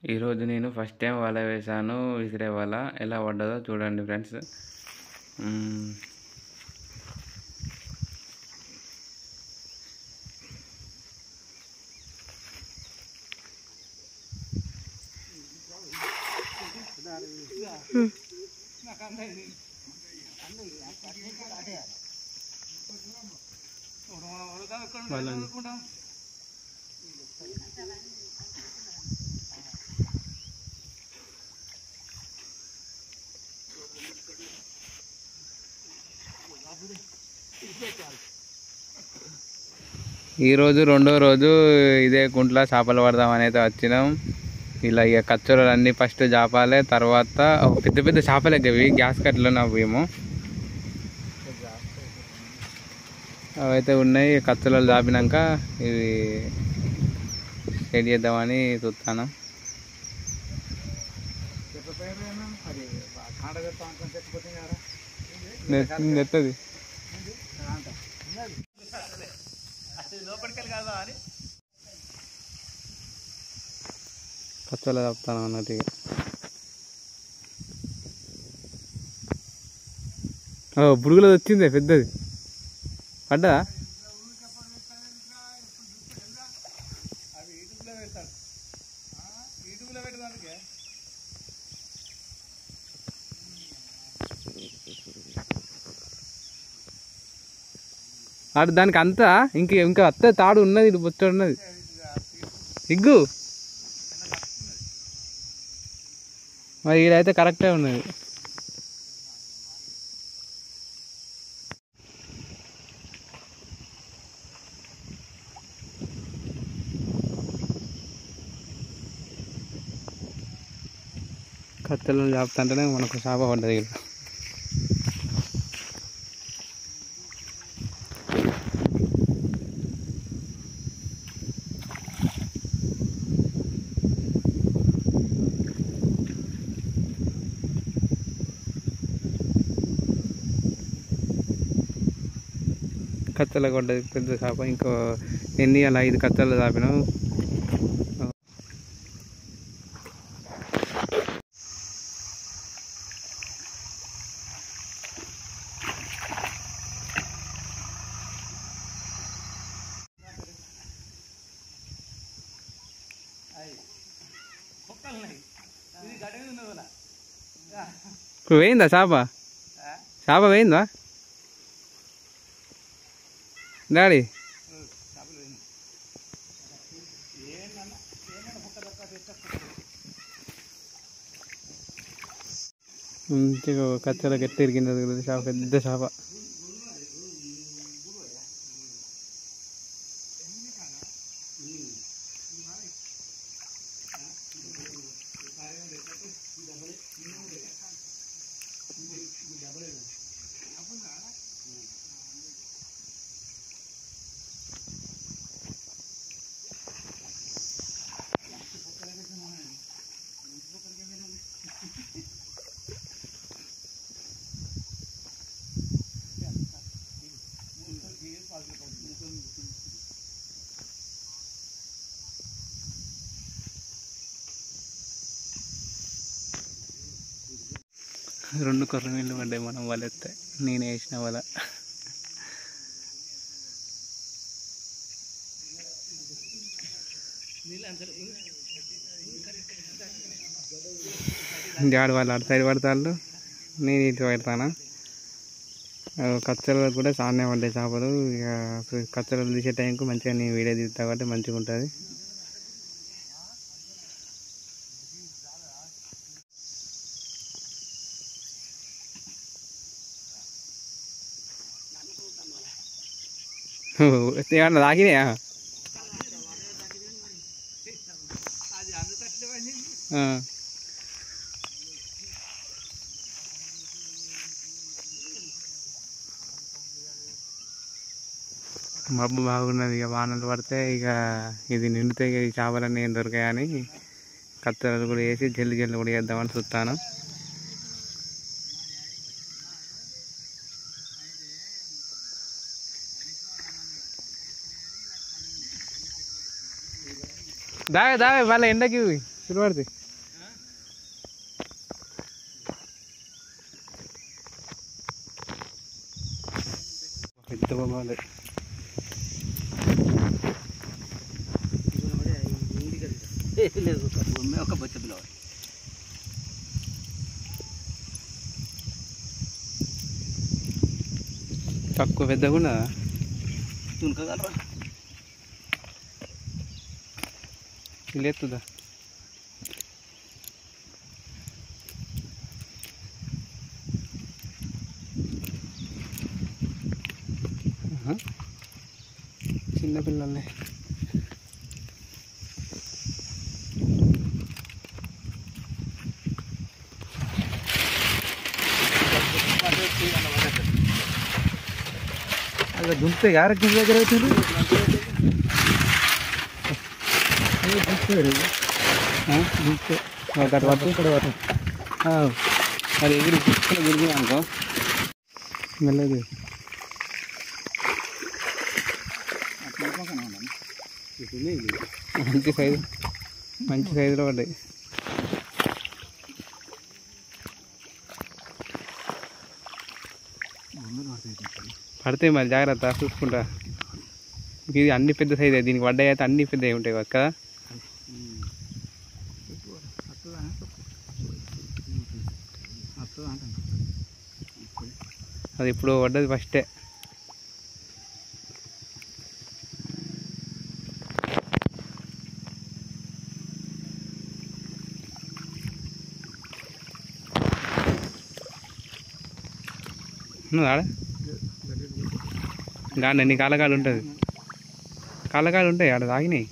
ఈరోజు నేను first time వల వేశాను విసిరే వల ఎలా పడ్డదో చూడండి ఫ్రెండ్స్ మ్మ్. ఈరోజు రెండో రోజు ఇదే కుంట్ల చేపలు పడదామని అయితే వచ్చినాం ఇలా ఇక కచ్చోరలు అన్నీ ఫస్ట్ చేపాలి తర్వాత ఓ, పెద్ద పెద్ద చేపలే ఇవి గ్యాస్ కట్లు అవేమో అవైతే ఉన్నాయి కచ్చలు చాపినాక ఇవి సెట్ చేద్దామని చూస్తాను నెత్తది కచ్చలు చెప్తాను అన్నట్టు ఇక ఓ పురుగులది వచ్చిందే పెద్దది పడ్డదా అటు దానికి అంతా ఇంక ఇంకా అత్త తాడు ఉన్నది ఇటు బొచ్చ ఉన్నది ఇగ్గు మరి ఈడైతే కరెక్టే ఉన్నది కత్తెలను చాపుతుంటేనే మనకు చేప పడ్డది ఇక్కడ కత్తెల కొడ్డది పెద్ద చేప ఇంకో ఎన్ని అలా ఐదు కత్తెలు చాపినాం ఇప్పుడు వేయిందా చేప చేప వేయిందా డాడీ మంచిగా కచ్చల గట్టి ఇరిగింది అది కూడా చేప పెద్ద చేప రెండు కొర్ర నీళ్ళు పడ్డాయి మనం వలెత్తే నేను వేసిన వల జాడు వాళ్ళు అటు సైడ్ పడతాళ్ళు నేను ఇటు పెడతాను కచ్చలు కూడా చాలానే పడ్డాయి చేపలు ఇక కచ్చలు తీసే టైంకు మంచిగా నేను వీడియో తీస్తా కాబట్టి మంచిగా ఉంటుంది ఏమన్నా తాకినాయా ఆ. మబ్బు బాగున్నది ఇక వానలు పడితే ఇక ఇది నిండితే ఇక ఈ చేపలన్నీ ఏం దొరికాయని కత్తెరలు కూడా వేసి జల్లి జల్లి కూడా వేద్దామని చూస్తాను దావే దావే మళ్ళీ ఎండకి ఇవి. పిలవాడిది పెద్ద బొమ్మలే లేదు ఒక బొచ్చ పిల్లవాడు తక్కువ పెద్దగా ఉన్నదా తునకగలరా ఇల్లు ఎత్తుదా ఆహా. చిన్న పిల్లల్ని అలా దుంపితే యారకి దగ్గర అవుతుంది దుంపితే ఒక పట్టు ఇక్కడ పట్టు అది ఎగిరి కుక్కలు గురిగి అనుకో మెల్లది మంచి సైజు మంచి సైజులో పడ్డాయి పడతాయి మరి జాగ్రత్త చూసుకుంటా ఇది అన్ని పెద్ద సైజే దీనికి పడ్డాయి అయితే అన్ని పెద్దవి ఉంటాయి కదా అది ఇప్పుడు పడ్డది ఫస్టే ఉన్నదా ఆడ గాండి నీ కాళ్ళకాలు ఉంటుంది కాళ్ళకాలు ఉంటాయి ఆడ తాగినాయి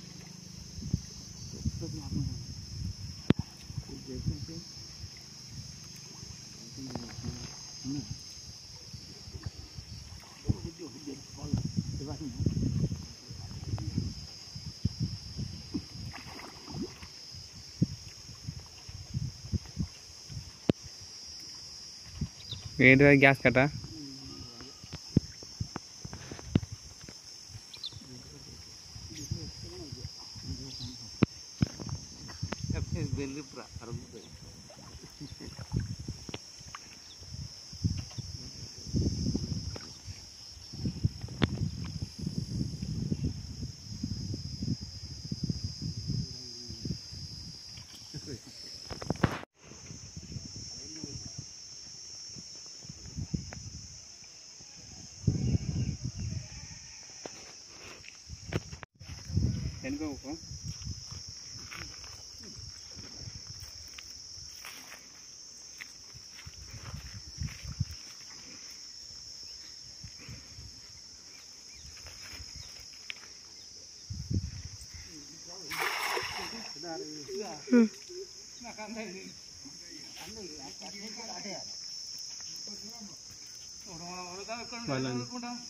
ఏంటిది గ్యాస్ కట్టా వెళ్ళిపురా అరుగుతుంది వెనుక వాళ్ళని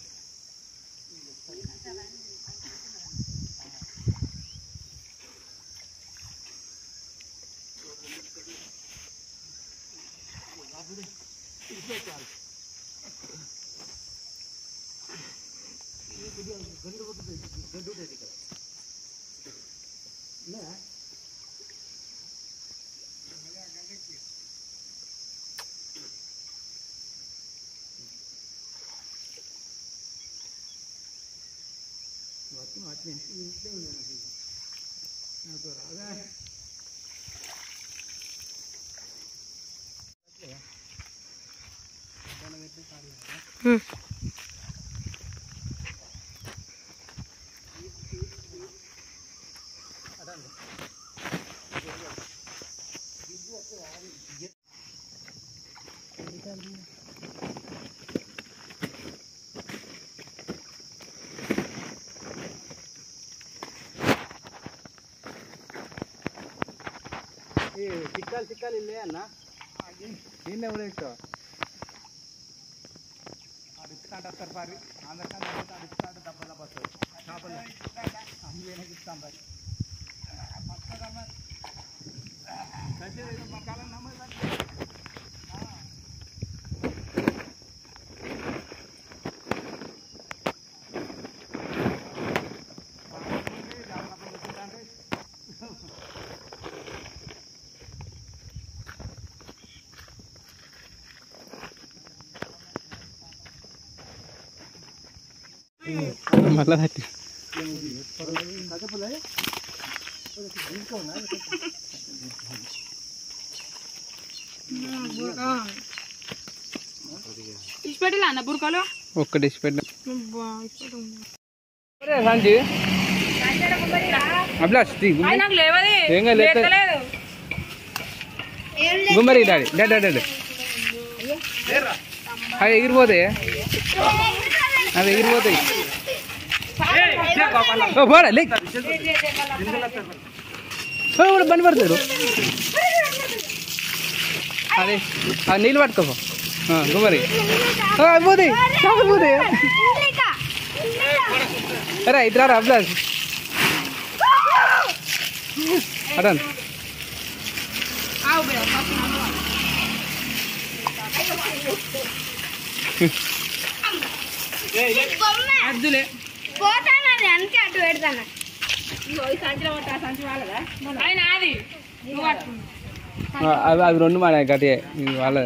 చిక్కాలు చిక్కాలు ఇల్లే అన్న దీన్నే ఉడేస్తావు అడుగుతాంట వస్తారు పారి అందరికన్నా అడుగుతాంట దెబ్బలు వస్తారు చేపలు అందులో ఇస్తాం మరి మళ్ళా తట్టి ఇచ్చిపెట్టిలా అన్న బురకలు ఒక్క డిష్ పెట్ట సంచి అభిలాష్ తీ గుమ్మ. నాకు లేవది ఏం కాదు, లేత- లేతలేదు. గుమ్మరి డాడీ డాడీ డాడీ అవి ఎగిరిపోతాయి అవి ఎగిరిపోతాయి ఓ, పోరా లే ఓ, వాడు బండి పడతాడు అదే అది నీళ్ళు పట్టుకోపో ఆ, గుమ్మరి ఓ, అవి పోతాయి చేపలు పోతాయి అరే ఇట్లా రా అభిలాష్ అడన్ ఆగు బిడ్డ, పక్కన ఆగు. అద్దులే పోతానని అందుకే అటు పెడతాను ఆయన అది నువ్వు పట్టుకో. అవి అవి రెండు మన గట్టి వాళ్ళ